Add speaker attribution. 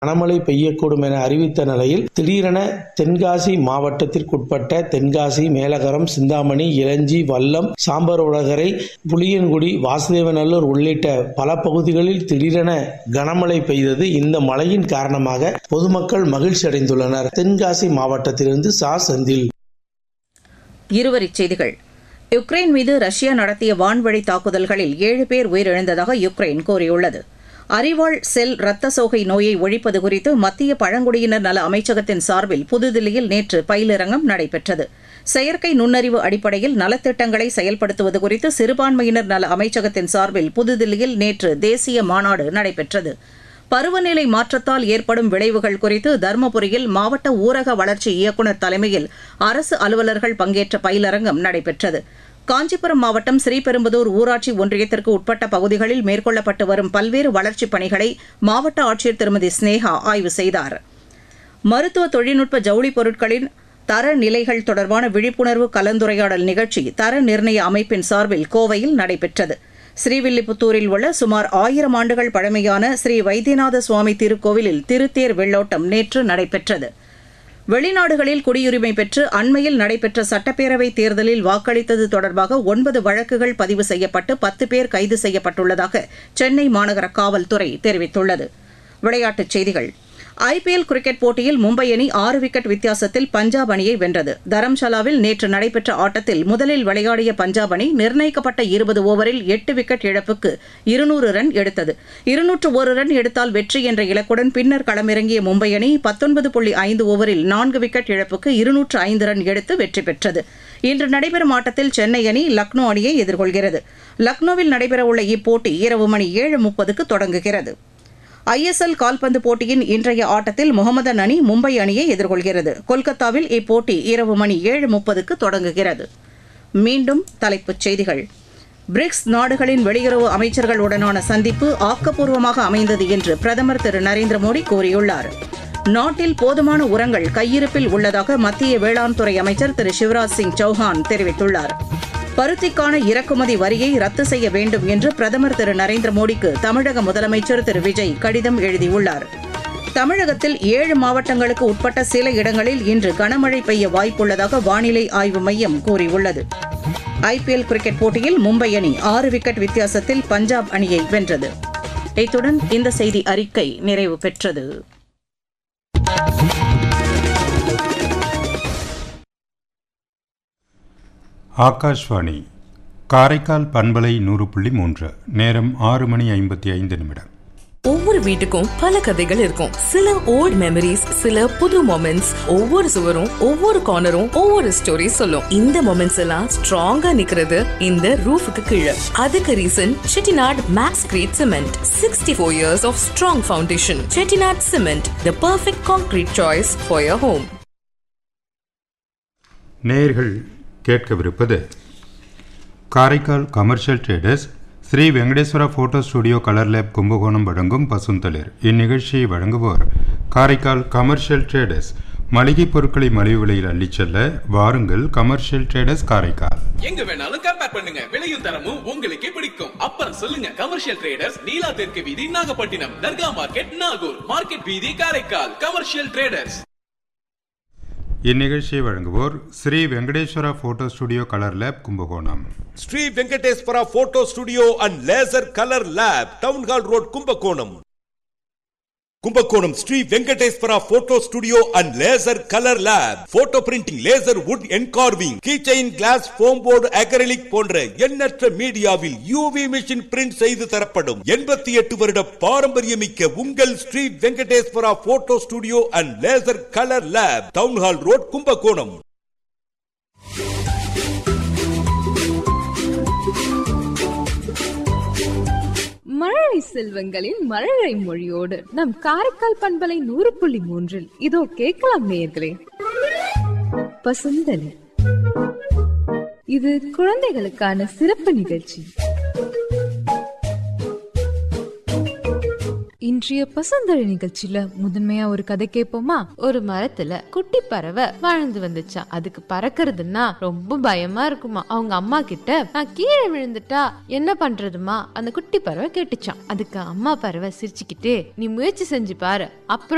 Speaker 1: கனமழை பெய்யக்கூடும் என அறிவித்த நிலையில் திடீரென தென்காசி மாவட்டத்திற்குட்பட்ட தென்காசி மேலகரம் சிந்தாமணி இளஞ்சி வல்லம் சாம்பர் உலகரை புளியன்குடி வாசுதேவநல்லூர் உள்ளிட்ட பல பகுதிகளில் திடீரென கனமழை பெய்தது இந்த மழையின் காரணமாக பொதுமக்கள் மகிழ்ச்சி அடைந்துள்ளனர் தென்காசி மாவட்டத்திலிருந்து சா செந்தில்
Speaker 2: இருவரிச் செய்திகள் யுக்ரைன் மீது ரஷ்யா நடத்திய வான்வழி தாக்குதல்களில் ஏழு பேர் உயிரிழந்ததாக யுக்ரைன் கூறியுள்ளது அறிவாள் செல் இரத்த சோகை நோயை ஒழிப்பது குறித்து மத்திய பழங்குடியினர் நல அமைச்சகத்தின் சார்பில் புதுதில்லியில் நேற்று பயிலரங்கம் நடைபெற்றது செயற்கை நுண்ணறிவு அடிப்படையில் நலத்திட்டங்களை செயல்படுத்துவது குறித்து சிறுபான்மையினர் நல அமைச்சகத்தின் சார்பில் புதுதில்லியில் நேற்று தேசிய மாநாடு நடைபெற்றது பருவநிலை மாற்றத்தால் ஏற்படும் விளைவுகள் குறித்து தருமபுரியில் மாவட்ட ஊரக வளர்ச்சி இயக்குநர் தலைமையில் அரசு அலுவலர்கள் பங்கேற்ற பயிலரங்கம் நடைபெற்றது காஞ்சிபுரம் மாவட்டம் ஸ்ரீபெரும்புதூர் ஊராட்சி ஒன்றியத்திற்கு உட்பட்ட பகுதிகளில் மேற்கொள்ளப்பட்டு வரும் பல்வேறு வளர்ச்சிப் பணிகளை மாவட்ட ஆட்சியர் திருமதி ஸ்னேகா ஆய்வு செய்தார் மருத்துவ தொழில்நுட்ப ஜவுளி பொருட்களின் தர நிலைகள் தொடர்பான விழிப்புணர்வு கலந்துரையாடல் நிகழ்ச்சி தர நிர்ணய அமைப்பின் சார்பில் கோவையில் நடைபெற்றது ஸ்ரீவில்லிபுத்தூரில் உள்ள சுமார் ஆயிரம் ஆண்டுகள் பழமையான ஸ்ரீ வைத்தியநாத சுவாமி திருக்கோவிலில் திருத்தேர் வெள்ளோட்டம் நேற்று நடைபெற்றது வெளிநாடுகளில் குடியுரிமை பெற்று அண்மையில் நடைபெற்ற சட்டப்பேரவை தேர்தலில் வாக்களித்தது தொடர்பாக ஒன்பது வழக்குகள் பதிவு செய்யப்பட்டு பத்து பேர் கைது செய்யப்பட்டுள்ளதாக சென்னை மாநகர காவல்துறை தெரிவித்துள்ளது விளையாட்டுச் செய்திகள் ஐபிஎல் கிரிக்கெட் போட்டியில் மும்பை அணி ஆறு விக்கெட் வித்தியாசத்தில் பஞ்சாப் அணியை வென்றது தரம்ஷாலாவில் நேற்று நடைபெற்ற ஆட்டத்தில் முதலில் விளையாடிய பஞ்சாப் அணி நிர்ணயிக்கப்பட்ட இருபது ஓவரில் எட்டு விக்கெட் இழப்புக்கு இருநூறு ரன் எடுத்தது இருநூற்று ஒரு ரன் எடுத்தால் வெற்றி என்ற இலக்குடன் பின்னர் களமிறங்கிய மும்பை அணி பத்தொன்பது புள்ளி ஐந்து ஓவரில் நான்கு விக்கெட் இழப்புக்கு இருநூற்று ஐந்து ரன் எடுத்து வெற்றி பெற்றது இன்று நடைபெறும் ஆட்டத்தில் சென்னை அணி லக்னோ அணியை எதிர்கொள்கிறது லக்னோவில் நடைபெறவுள்ள இப்போட்டி இரவு மணி ஏழு முப்பதுக்கு தொடங்குகிறது ஐஎஸ்எல் கால்பந்து போட்டியின் இன்றைய ஆட்டத்தில் முகமதன் அணி மும்பை அணியை எதிர்கொள்கிறது கொல்கத்தாவில் இப்போட்டி இரவு மணி ஏழு முப்பதுக்கு தொடங்குகிறது மீண்டும் தலைப்புச் செய்திகள் பிரிக்ஸ் நாடுகளின் வெளியுறவு அமைச்சர்களுடனான சந்திப்பு ஆக்கப்பூர்வமாக அமைந்தது என்று பிரதமர் திரு நரேந்திர மோடி கூறியுள்ளார் நாட்டில் போதுமான உரங்கள் கையிருப்பில் உள்ளதாக மத்திய வேளாண் துறை அமைச்சர் திரு சிவராஜ் சிங் சௌஹான் தெரிவித்துள்ளார் பருத்திக்கான இறக்குமதி வரியை ரத்து செய்ய வேண்டும் என்று பிரதமர் திரு நரேந்திர மோடிக்கு தமிழக முதலமைச்சர் திரு விஜய் கடிதம் எழுதியுள்ளார் தமிழகத்தில் ஏழு மாவட்டங்களுக்கு உட்பட்ட சில இடங்களில் இன்று கனமழை பெய்ய வாய்ப்புள்ளதாக வானிலை ஆய்வு மையம் கூறியுள்ளது ஐபிஎல் கிரிக்கெட் போட்டியில் மும்பை அணி ஆறு விக்கெட் வித்தியாசத்தில் பஞ்சாப் அணியை வென்றது இத்துடன் இந்த செய்தி அறிக்கை நிறைவு பெற்றது
Speaker 3: ஆகாஷ்வாணி காரைக்கால் பண்பலை நூறு புள்ளி மூன்று நேரம் ஆறு மணி ஐம்பத்தி ஐந்து நிமிடம்
Speaker 4: ஒவ்வொரு வீட்டுக்கும் பல கதைகள் இருக்கும் சில ஓல்ட் மெமரிஸ் சில புது மொமெண்ட்ஸ் ஒவ்வொரு சுவரும் ஒவ்வொரு கார்னரும் ஒவ்வொரு ஸ்டோரி சொல்லும் இந்த மொமெண்ட்ஸ் எல்லாம் ஸ்ட்ராங்கா நிக்கிறது இந்த ரூஃபுக்கு கீழே அதுக்கு reason Chettinad max grade cement sixty four years of strong foundation Chettinad cement the perfect concrete choice for your home
Speaker 3: நேயர்கள் கேட்கவிருப்பது Karaikal commercial traders Sri Venkateswara photo studio colour lab Kumbakonam வழங்கும் பசுந்தளிர் இந்நிகழ்ச்சியை வழங்குவோர் காரைக்கால் கமர்ஷியல் ட்ரேடர்ஸ் மளிகை பொருட்களை மலிவு விலையில் அள்ளிச் செல்ல வாருங்கள் கமர்ஷியல் ட்ரேடர்ஸ் காரைக்கால்
Speaker 5: எங்க வேணாலும் கம்பேர் பண்ணுங்க விலையும் தரமும் உங்களுக்கே பிடிக்கும் அப்புறம் சொல்லுங்க கமர்ஷியல் ட்ரேடர்ஸ் நீலா தெற்கு வீதி நாகப்பட்டினம் தர்கா மார்க்கெட் நாகூர் மார்க்கெட் வீதி காரைக்கால் கமர்ஷியல் ட்ரேடர்ஸ்
Speaker 3: இந்நிகழ்ச்சியை வழங்குவோர் Sri Venkateswara photo studio colour lab Kumbakonam
Speaker 6: Sri Venkateswara photo studio and laser colour lab town hall road Kumbakonam Kumbakonam Sri Venkateswara photo studio and laser colour lab photo printing laser wood engraving keychain glass foam board acrylic போன்ற எண்ணற்ற மீடியாவில் UV machine print செய்து தரப்படும் எண்பத்தி எட்டு வருட பாரம்பரியமிக்க உங்கள் Sri Venkateswara photo studio and laser colour lab town hall road Kumbakonam
Speaker 7: மழலை செல்வங்களின் மழலை மொழியோடு நம் காரைக்கால் பண்பலை நூறு புள்ளி மூன்றில் இதோ கேட்கலாம் நேயர்களே பசுந்தலி இது குழந்தைகளுக்கான சிறப்பு நிகழ்ச்சி இன்றைய பசுந்தழி நிகழ்ச்சியில முதன்மையா ஒரு கதை கேட்போமா
Speaker 8: ஒரு மரத்துல குட்டி பறவை வாழ்ந்து வந்துச்சான் அதுக்கு பறக்கிறதுன்னா ரொம்ப பயமா இருக்குமா அவங்க அம்மா கிட்ட நான் கீழே விழுந்துட்டா என்ன பண்றதுமா அந்த குட்டி பறவை கேட்டுச்சான் அதுக்கு அம்மா பறவை சிரிச்சுக்கிட்டே நீ முயற்சி செஞ்சு பாரு அப்புறம்